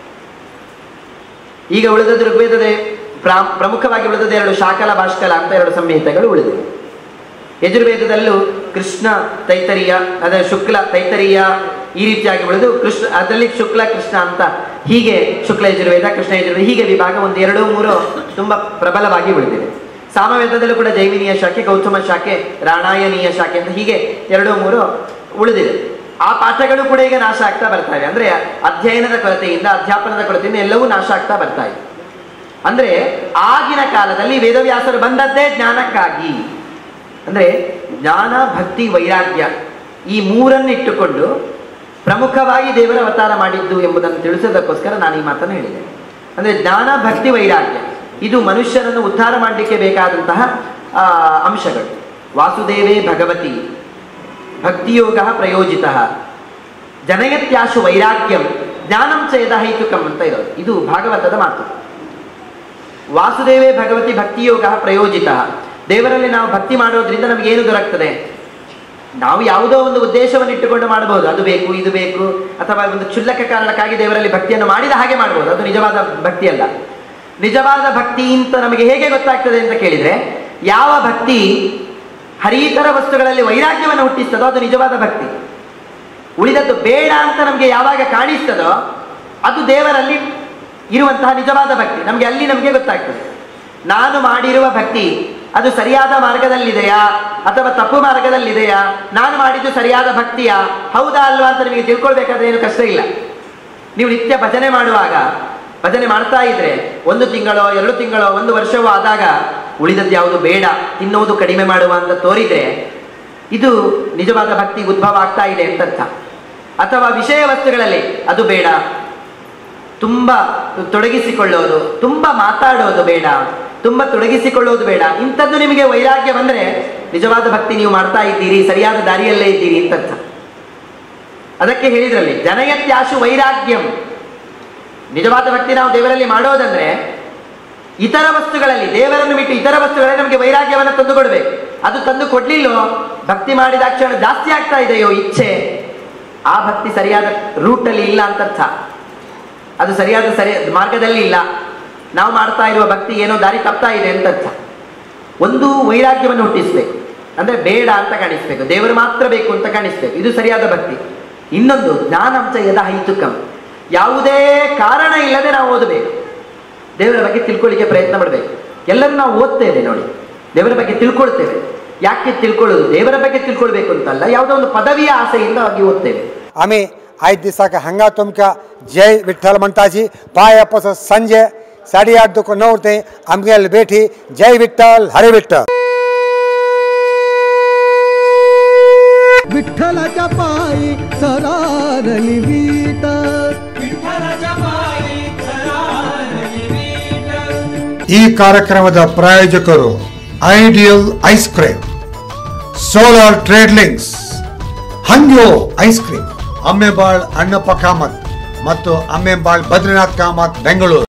ಈಗ ಉಳಿದದ್ದು ಋಗ್ವೇದದ ಪ್ರಾ- ಪ್ರಮುಖವಾಗಿ ಉಳಿದದ್ದು ಎರಡು ಶಾಕಲ ಭಾಷ್ಕಲ ಅಂತ ಎರಡು ಸಂಹಿತೆಗಳು ಉಳಿದಿವೆ ಯಜುರ್ವೇದದಲ್ಲೂ ಕೃಷ್ಣ ತೈತರಿಯ ಅದ ಶುಕ್ಲ ತೈತರಿಯ ಈ ರೀತಿಯಾಗಿ ಉಳಿದು ಕೃಷ್ಣ ಅದರಲ್ಲಿ ಶುಕ್ಲ ಕೃಷ್ಣ ಅಂತ ಹೀಗೆ ಶುಕ್ಲ ಯಜುರ್ವೇದ ಕೃಷ್ಣ ಯಜುರ್ವೇದ ಹೀಗೆ ವಿಭಾಗ ಒಂದು ಎರಡು ಮೂರು ತುಂಬಾ ಪ್ರಬಲವಾಗಿ ಉಳಿದಿವೆ ಸಾಮವೇದದಲ್ಲೂ ಕೂಡ ಜೈಮಿನಿಯ ಶಾಖೆ ಗೌತಮ ಶಾಖೆ ರಾಣಾಯನೀಯ ಶಾಖೆ ಅಂತ ಹೀಗೆ ಎರಡು ಮೂರು ಉಳಿದಿದೆ ಆ ಪಾಠಗಳು ಕೂಡ ಈಗ ನಾಶ ಆಗ್ತಾ ಬರ್ತಾ ಇವೆ ಅಂದ್ರೆ ಅಧ್ಯಯನದ ಕೊರತೆಯಿಂದ ಅಧ್ಯಾಪನದ ಕೊರತೆಯಿಂದ ಎಲ್ಲವೂ ನಾಶ ಆಗ್ತಾ ಬರ್ತಾ ಇದೆ ಅಂದ್ರೆ ಆಗಿನ ಕಾಲದಲ್ಲಿ ವೇದವ್ಯಾಸರು ಬಂದದ್ದೇ ಜ್ಞಾನಕ್ಕಾಗಿ ಅಂದ್ರೆ ಜ್ಞಾನ ಭಕ್ತಿ ವೈರಾಗ್ಯ ಈ ಮೂರನ್ನು ಇಟ್ಟುಕೊಂಡು ಪ್ರಮುಖವಾಗಿ ದೇವರ ಅವತಾರ ಮಾಡಿದ್ದು ಎಂಬುದನ್ನು ತಿಳಿಸೋದಕ್ಕೋಸ್ಕರ ನಾನು ಈ ಮಾತನ್ನು ಹೇಳಿದೆ ಅಂದ್ರೆ ಜ್ಞಾನ ಭಕ್ತಿ ವೈರಾಗ್ಯ ಇದು ಮನುಷ್ಯನನ್ನು ಉದ್ಧಾರ ಮಾಡಲಿಕ್ಕೆ ಬೇಕಾದಂತಹ ಆ, ಅಂಶಗಳು ವಾಸುದೇವೇ ಭಗವತಿ ಭಕ್ತಿಯೋಗ ಪ್ರಯೋಜಿತ ಜನಯತ್ಯಾಶು ವೈರಾಗ್ಯಂ ಜ್ಞಾನಂ ಚೇದ ಹೈತುಕಂ ಅಂತ ಇರೋದು ಇದು ಭಾಗವತದ ಮಾತು ವಾಸುದೇವೇ ಭಗವತಿ ಭಕ್ತಿಯೋಗ ಪ್ರಯೋಜಿತ ದೇವರಲ್ಲಿ ನಾವು ಭಕ್ತಿ ಮಾಡೋದ್ರಿಂದ ನಮಗೆ ಏನು ದೊರಕ್ತದೆ ನಾವು ಯಾವುದೋ ಒಂದು ಉದ್ದೇಶವನ್ನು ಇಟ್ಟುಕೊಂಡು ಮಾಡಬಹುದು ಅದು ಬೇಕು ಇದು ಬೇಕು ಅಥವಾ ಒಂದು ಕ್ಷುಲ್ಲಕ ಕಾರಣಕ್ಕಾಗಿ ದೇವರಲ್ಲಿ ಭಕ್ತಿಯನ್ನು ಮಾಡಿದ ಹಾಗೆ ಮಾಡಬಹುದು ಅದು ನಿಜವಾದ ಭಕ್ತಿ ಅಲ್ಲ ನಿಜವಾದ ಭಕ್ತಿ ಅಂತ ನಮಗೆ ಹೇಗೆ ಗೊತ್ತಾಗ್ತದೆ ಅಂತ ಕೇಳಿದ್ರೆ ಯಾವ ಭಕ್ತಿ ಹರಿತರ ವಸ್ತುಗಳಲ್ಲಿ ವೈರಾಗ್ಯವನ್ನು ಹುಟ್ಟಿಸ್ತದೋ ಅದು ನಿಜವಾದ ಭಕ್ತಿ ಉಳಿದದ್ದು ಬೇಡ ಅಂತ ನಮಗೆ ಯಾವಾಗ ಕಾಣಿಸ್ತದೋ ಅದು ದೇವರಲ್ಲಿ ಇರುವಂತಹ ನಿಜವಾದ ಭಕ್ತಿ ನಮಗೆ ಅಲ್ಲಿ ನಮಗೆ ಗೊತ್ತಾಗ್ತದೆ ನಾನು ಮಾಡಿರುವ ಭಕ್ತಿ ಅದು ಸರಿಯಾದ ಮಾರ್ಗದಲ್ಲಿದೆಯಾ ಅಥವಾ ತಪ್ಪು ಮಾರ್ಗದಲ್ಲಿದೆಯಾ ನಾನು ಮಾಡಿದ್ದು ಸರಿಯಾದ ಭಕ್ತಿಯಾ ಹೌದಾ ಅಲ್ವಾ ಅಂತ ನಿಮಗೆ ತಿಳ್ಕೊಳ್ಬೇಕಾದ್ರೆ ಏನು ಕಷ್ಟ ಇಲ್ಲ ನೀವು ನಿತ್ಯ ಭಜನೆ ಮಾಡುವಾಗ ಭಜನೆ ಮಾಡ್ತಾ ಇದ್ರೆ ಒಂದು ತಿಂಗಳೋ ಎರಡು ತಿಂಗಳೋ ಒಂದು ವರ್ಷವೋ ಆದಾಗ ಉಳಿದದ್ದು ಯಾವುದು ಬೇಡ ತಿನ್ನುವುದು ಕಡಿಮೆ ಮಾಡುವ ಅಂತ ತೋರಿದ್ರೆ ಇದು ನಿಜವಾದ ಭಕ್ತಿ ಉದ್ಭವ ಆಗ್ತಾ ಇದೆ ಅಂತ ಅರ್ಥ ಅಥವಾ ವಿಷಯ ವಸ್ತುಗಳಲ್ಲಿ ಅದು ಬೇಡ ತುಂಬಾ ತೊಡಗಿಸಿಕೊಳ್ಳೋದು ತುಂಬಾ ಮಾತಾಡೋದು ಬೇಡ ತುಂಬಾ ತೊಡಗಿಸಿಕೊಳ್ಳೋದು ಬೇಡ ಇಂಥದ್ದು ನಿಮಗೆ ವೈರಾಗ್ಯ ಬಂದ್ರೆ ನಿಜವಾದ ಭಕ್ತಿ ನೀವು ಮಾಡ್ತಾ ಇದ್ದೀರಿ ಸರಿಯಾದ ದಾರಿಯಲ್ಲೇ ಇದ್ದೀರಿ ಅಂತ ಅರ್ಥ ಅದಕ್ಕೆ ಹೇಳಿದ್ರಲ್ಲಿ ಜನಯತ್ಯಾಶು ವೈರಾಗ್ಯಂ ನಿಜವಾದ ಭಕ್ತಿ ನಾವು ದೇವರಲ್ಲಿ ಮಾಡೋದಂದ್ರೆ ಇತರ ವಸ್ತುಗಳಲ್ಲಿ ದೇವರನ್ನು ಬಿಟ್ಟು ಇತರ ವಸ್ತುಗಳಲ್ಲಿ ನಮಗೆ ವೈರಾಗ್ಯವನ್ನು ತಂದು ಕೊಡ್ಬೇಕು ಅದು ತಂದು ಕೊಡ್ಲಿಲ್ಲೋ ಭಕ್ತಿ ಮಾಡಿದ ಕ್ಷಣ ಜಾಸ್ತಿ ಆಗ್ತಾ ಇದೆಯೋ ಇಚ್ಛೆ ಆ ಭಕ್ತಿ ಸರಿಯಾದ ರೂಟಲ್ಲಿ ಇಲ್ಲ ಅಂತ ಅರ್ಥ ಅದು ಸರಿಯಾದ ಸರಿ ಮಾರ್ಗದಲ್ಲಿ ಇಲ್ಲ ನಾವು ಮಾಡ್ತಾ ಇರುವ ಭಕ್ತಿ ಏನೋ ದಾರಿ ತಪ್ತಾ ಇದೆ ಅಂತ ಅರ್ಥ ಒಂದು ವೈರಾಗ್ಯವನ್ನು ಹುಟ್ಟಿಸ್ಬೇಕು ಅಂದ್ರೆ ಬೇಡ ಅಂತ ಕಾಣಿಸ್ಬೇಕು ದೇವರು ಮಾತ್ರ ಬೇಕು ಅಂತ ಕಾಣಿಸ್ಬೇಕು ಇದು ಸರಿಯಾದ ಭಕ್ತಿ ಇನ್ನೊಂದು ಜ್ಞಾನಾಂಶ ಯದ ಹೈತುಕಂ ಯಾವುದೇ ಕಾರಣ ಇಲ್ಲದೆ ನಾವು ಓದಬೇಕು ದೇವರ ಬಗ್ಗೆ ತಿಳ್ಕೊಳ್ಳಿಕ್ಕೆ ಪ್ರಯತ್ನ ಪಡಬೇಕು ಎಲ್ಲರೂ ನಾವು ಓದ್ತೇವೆ ನೋಡಿ ದೇವರ ಬಗ್ಗೆ ತಿಳ್ಕೊಳ್ತೇವೆ ಯಾಕೆ ತಿಳ್ಕೊಳ್ಳೋದು ದೇವರ ಬಗ್ಗೆ ತಿಳ್ಕೊಳ್ಬೇಕು ಅಂತಲ್ಲ ಯಾವುದೋ ಒಂದು ಪದವಿಯ ಆಸೆಯಿಂದ ಆಗಿ ಓದ್ತೇವೆ आम्ही ಐದು ದಿವಸಕ್ಕೆ ಹಂಗ ತುಮಕ ಜೈ ವಿಠ्ठल म्हणताची पायापासून संजय साडेआठ दुकान नव्हते आमगेल बेठी जय विठ्ठल हरे विठ्ठल विठ्ठलाच्या पायी सरारली वीट ಈ ಕಾರ್ಯಕ್ರಮದ ಪ್ರಾಯೋಜಕರು ideal ice cream solar trade links Hangyo ice cream Ammembal Annappa Kamath ಮತ್ತು ಅಮ್ಮೆಬಾಳ್ ಬದ್ರಿನಾಥ್ ಕಾಮತ್ ಬೆಂಗಳೂರು